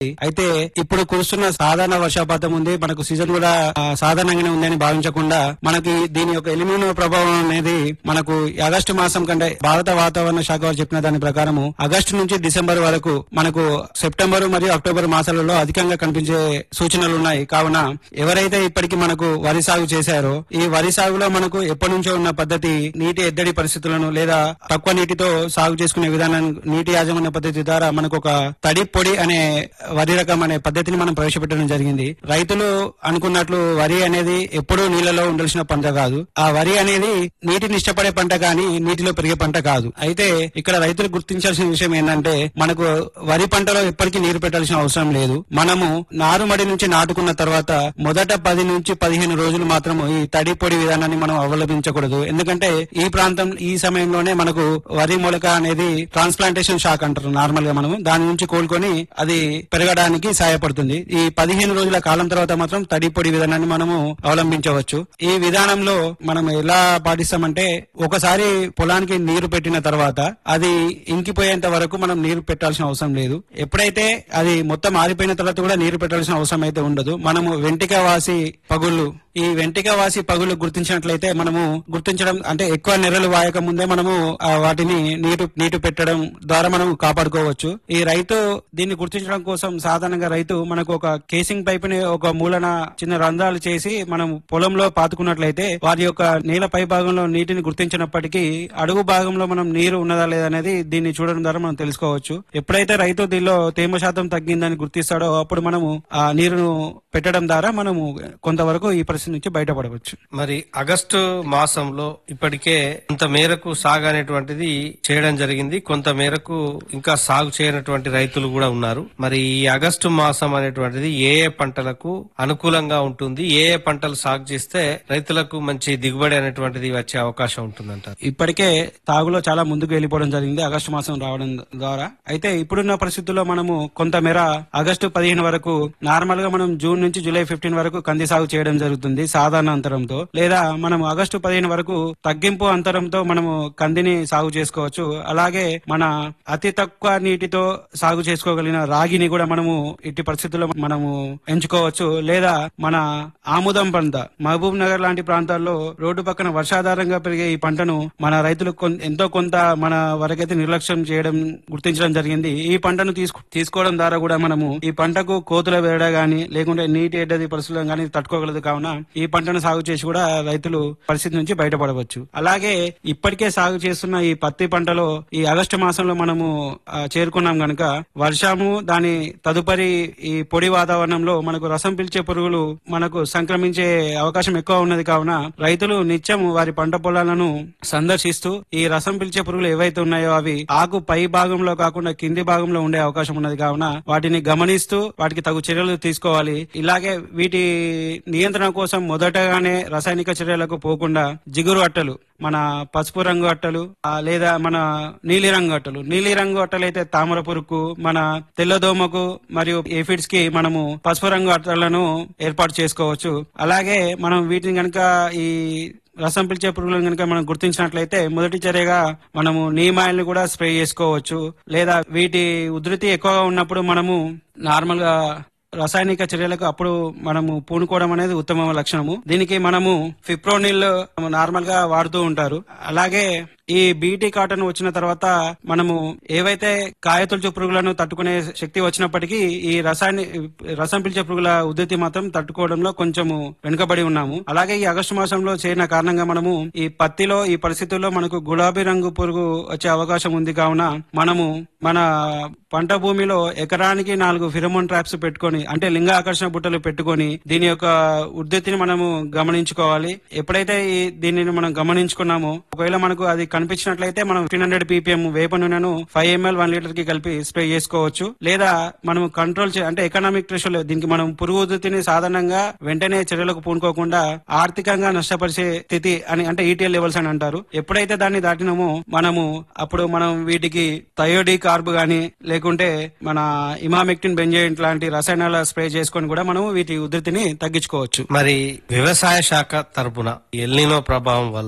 అయితే ఇప్పుడు కురుస్తున్న సాధారణ వర్షపాతం ఉంది మనకు సీజన్ కూడా ఆ, సాధారణంగానే ఉందని భావించకుండా మనకి దీని యొక్క ఎలిమినో ప్రభావం అనేది మనకు ఈ ఆగస్టు మాసం కంటే భారత వాతావరణ శాఖ వారు చెప్పిన దాని ప్రకారము ఆగస్టు నుంచి డిసెంబర్ వరకు మనకు సెప్టెంబర్ మరియు అక్టోబర్ మాసాలలో అధికంగా కనిపించే సూచనలు ఉన్నాయి కావున ఎవరైతే ఇప్పటికి మనకు వరి సాగు చేశారో ఈ వరి సాగులో మనకు ఎప్పటి నుంచో ఉన్న పద్ధతి నీటి ఎద్దడి పరిస్థితులను లేదా తక్కువ నీటితో సాగు చేసుకునే విధానం నీటి యాజమాన్య పద్ధతి ద్వారా మనకు ఒక తడి పొడి అనే వరి రకం అనే పద్ధతిని మనం ప్రవేశపెట్టడం జరిగింది రైతులు అనుకున్నట్లు వరి అనేది ఎప్పుడూ నీళ్లలో ఉండాల్సిన పంట కాదు ఆ వరి అనేది నీటిని ఇష్టపడే పంట కానీ నీటిలో పెరిగే పంట కాదు అయితే ఇక్కడ రైతులు గుర్తించాల్సిన విషయం ఏంటంటే మనకు వరి పంటలో ఎప్పటికీ నీరు పెట్టాల్సిన అవసరం లేదు మనము నారుమడి నుంచి నాటుకున్న తర్వాత మొదట పది నుంచి పదిహేను రోజులు మాత్రము ఈ తడి పొడి విధానాన్ని మనం అవలంబించకూడదు ఎందుకంటే ఈ ప్రాంతం ఈ సమయంలోనే మనకు వరి మొలక అనేది ట్రాన్స్ప్లాంటేషన్ షాక్ అంటారు నార్మల్ గా మనము దాని నుంచి కోలుకొని అది పెరగడానికి సహాయపడుతుంది ఈ పదిహేను రోజుల కాలం తర్వాత మాత్రం తడి పొడి విధానాన్ని మనము అవలంబించవచ్చు ఈ విధానంలో మనం ఎలా పాటిస్తామంటే ఒకసారి పొలానికి నీరు పెట్టిన తర్వాత అది ఇంకిపోయేంత వరకు మనం నీరు పెట్టాల్సిన అవసరం లేదు ఎప్పుడైతే అది మొత్తం ఆరిపోయిన తర్వాత కూడా నీరు పెట్టాల్సిన అవసరం అయితే ఉండదు మనము వెంటిక వాసి పగుళ్ళు ఈ వెంటిక వాసి పగులు గుర్తించినట్లయితే మనము గుర్తించడం అంటే ఎక్కువ నెర్రలు వాయక ముందే మనము ఆ వాటిని నీరు నీరు పెట్టడం ద్వారా మనం కాపాడుకోవచ్చు ఈ రైతు దీన్ని గుర్తించడం కోసం సాధారణంగా రైతు మనకు ఒక కేసింగ్ పైప్ ని ఒక మూలన చిన్న రంధ్రాలు చేసి మనం పొలంలో పాతుకున్నట్లయితే వారి యొక్క నేల పై భాగంలో నీటిని గుర్తించినప్పటికీ అడుగు భాగంలో మనం నీరు ఉన్నదా లేదనేది దీన్ని చూడడం ద్వారా మనం తెలుసుకోవచ్చు ఎప్పుడైతే రైతు దీనిలో తేమ శాతం తగ్గిందని గుర్తిస్తాడో అప్పుడు మనము ఆ నీరును పెట్టడం ద్వారా మనము కొంతవరకు ఈ పరిస్థితి నుంచి బయటపడవచ్చు మరి ఆగస్టు మాసంలో ఇప్పటికే కొంత మేరకు సాగు అనేటువంటిది చేయడం జరిగింది కొంత మేరకు ఇంకా సాగు చేయనటువంటి రైతులు కూడా ఉన్నారు మరి ఈ ఆగస్టు మాసం అనేటువంటిది ఏ ఏ పంటలకు అనుకూలంగా ఉంటుంది ఏ ఏ పంటలు సాగు చేస్తే రైతులకు మంచి దిగుబడి అనేటువంటిది వచ్చే అవకాశం ఉంటుందంటారు ఇప్పటికే సాగులో చాలా ముందుకు వెళ్ళిపోవడం జరిగింది ఆగస్టు మాసం రావడం ద్వారా అయితే ఇప్పుడున్న పరిస్థితుల్లో మనము కొంతమేర ఆగస్టు పదిహేను వరకు నార్మల్ గా మనం జూన్ నుంచి జూలై ఫిఫ్టీన్ వరకు కంది సాగు చేయడం జరుగుతుంది సాధారణ అంతరంతో లేదా మనం ఆగస్టు పదిహేను వరకు తగ్గింపు అంతరంతో మనము కందిని సాగు చేసుకోవచ్చు అలాగే మన అతి తక్కువ నీటితో సాగు చేసుకోగలిగిన రాగిని కూడా మనము ఇట్టి పరిస్థితుల్లో మనము ఎంచుకోవచ్చు లేదా మన ఆముదం పంట మహబూబ్ నగర్ లాంటి ప్రాంతాల్లో రోడ్డు పక్కన వర్షాధారంగా పెరిగే ఈ పంటను మన రైతులు కొన్- ఎంతో కొంత మన వరకైతే నిర్లక్ష్యం చేయడం గుర్తించడం జరిగింది ఈ పంటను తీసుకు తీసుకోవడం ద్వారా కూడా మనము ఈ పంటకు కోతుల వేడ గాని లేకుంటే నీటి ఎడ్డది పరిస్థితులను గాని తట్టుకోగలదు కావున ఈ పంటను సాగు చేసి కూడా రైతులు పరిస్థితి నుంచి బయటపడవచ్చు అలాగే ఇప్పటికే సాగు చేస్తున్న ఈ పత్తి పంటలో ఈ ఆగస్టు మాసంలో మనము ఆ, చేరుకున్నాం గనుక వర్షము దాని తదుపరి ఈ పొడి వాతావరణంలో మనకు రసం పిలిచే పురుగులు మనకు సంక్రమించే అవకాశం ఎక్కువ ఉన్నది కావున రైతులు నిత్యం వారి పంట పొలాలను సందర్శిస్తూ ఈ రసం పిలిచే పురుగులు ఏవైతే ఉన్నాయో అవి ఆకు పై భాగంలో కాకుండా కింది భాగంలో ఉండే అవకాశం ఉన్నది కావున వాటిని గమనిస్తూ వాటికి తగు చర్యలు తీసుకోవాలి ఇలాగే వీటి నియంత్రణ కోసం మొదటగానే రసాయనిక చర్యలకు పోకుండా జిగురు అట్టలు మన పసుపు రంగు అట్టలు ఆ, లేదా మన నీలి రంగు అట్టలు నీలి రంగు అట్టలు అయితే తామర పురుగు మన తెల్లదోమకు మరియు ఏఫిడ్స్ కి మనము పసుపు రంగు అట్టలను ఏర్పాటు చేసుకోవచ్చు అలాగే మనం వీటిని గనక ఈ రసం పిలిచే పురుగులను కనుక మనం గుర్తించినట్లయితే మొదటి చర్యగా మనము నీమాయిల్ని కూడా స్ప్రే చేసుకోవచ్చు లేదా వీటి ఉధృతి ఎక్కువగా ఉన్నప్పుడు మనము నార్మల్ గా రసాయనిక చర్యలకు అప్పుడు మనము పూనుకోవడం అనేది ఉత్తమ లక్షణము దీనికి మనము ఫిప్రోనిల్ నార్మల్ గా వాడుతూ ఉంటారు అలాగే ఈ బీటీ కాటన్ వచ్చిన తర్వాత మనము ఏవైతే కాయతొలుచు పురుగులను తట్టుకునే శక్తి వచ్చినప్పటికీ ఈ రసాయని రసం పిలిచే పురుగుల ఉధృతి మాత్రం తట్టుకోవడంలో కొంచెము వెనుకబడి ఉన్నాము అలాగే ఈ ఆగస్టు మాసంలో చేరిన కారణంగా మనము ఈ పత్తిలో ఈ పరిస్థితుల్లో మనకు గులాబీ రంగు పురుగు వచ్చే అవకాశం ఉంది కావున మనము మన పంట భూమిలో ఎకరానికి నాలుగు ఫిరమోన్ ట్రాప్స్ పెట్టుకొని అంటే లింగ ఆకర్షణ బుట్టలు పెట్టుకొని దీని యొక్క ఉద్ధృతిని మనము గమనించుకోవాలి ఎప్పుడైతే ఈ దీనిని మనం గమనించుకున్నామో ఒకవేళ మనకు అది కనిపించినట్లయితే మనం ఫిఫ్టీన్ హండ్రెడ్ పీపీఎం వేప నూనెను ఫైవ్ ఎంఎల్ వన్ లీటర్ కి కలిపి స్ప్రే చేసుకోవచ్చు లేదా మనం కంట్రోల్ చే అంటే ఎకనామిక్ ట్రెషల్ దీనికి మనం పురుగు ఉధృతిని సాధారణంగా వెంటనే చర్యలకు పూనుకోకుండా ఆర్థికంగా నష్టపరిచే స్థితి అని అంటే ఈటీఎల్ లెవెల్స్ అని అంటారు ఎప్పుడైతే దాన్ని దాటినామో మనము అప్పుడు మనం వీటికి థయోడి కార్బ్ గాని లేకుంటే మన ఇమామెక్టిన్ బెంజైన్ లాంటి రసాయనాల స్ప్రే చేసుకొని కూడా మనం వీటి ఉధృతిని తగ్గించుకోవచ్చు మరి వ్యవసాయ శాఖ తరపున ఎల్నినో ప్రభావం వల్ల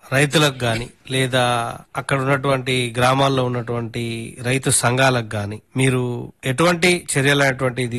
రైతులకు గాని లేదా అక్కడ ఉన్నటువంటి గ్రామాల్లో ఉన్నటువంటి రైతు సంఘాలకు గాని మీరు ఎటువంటి చర్యలు అనేటువంటిది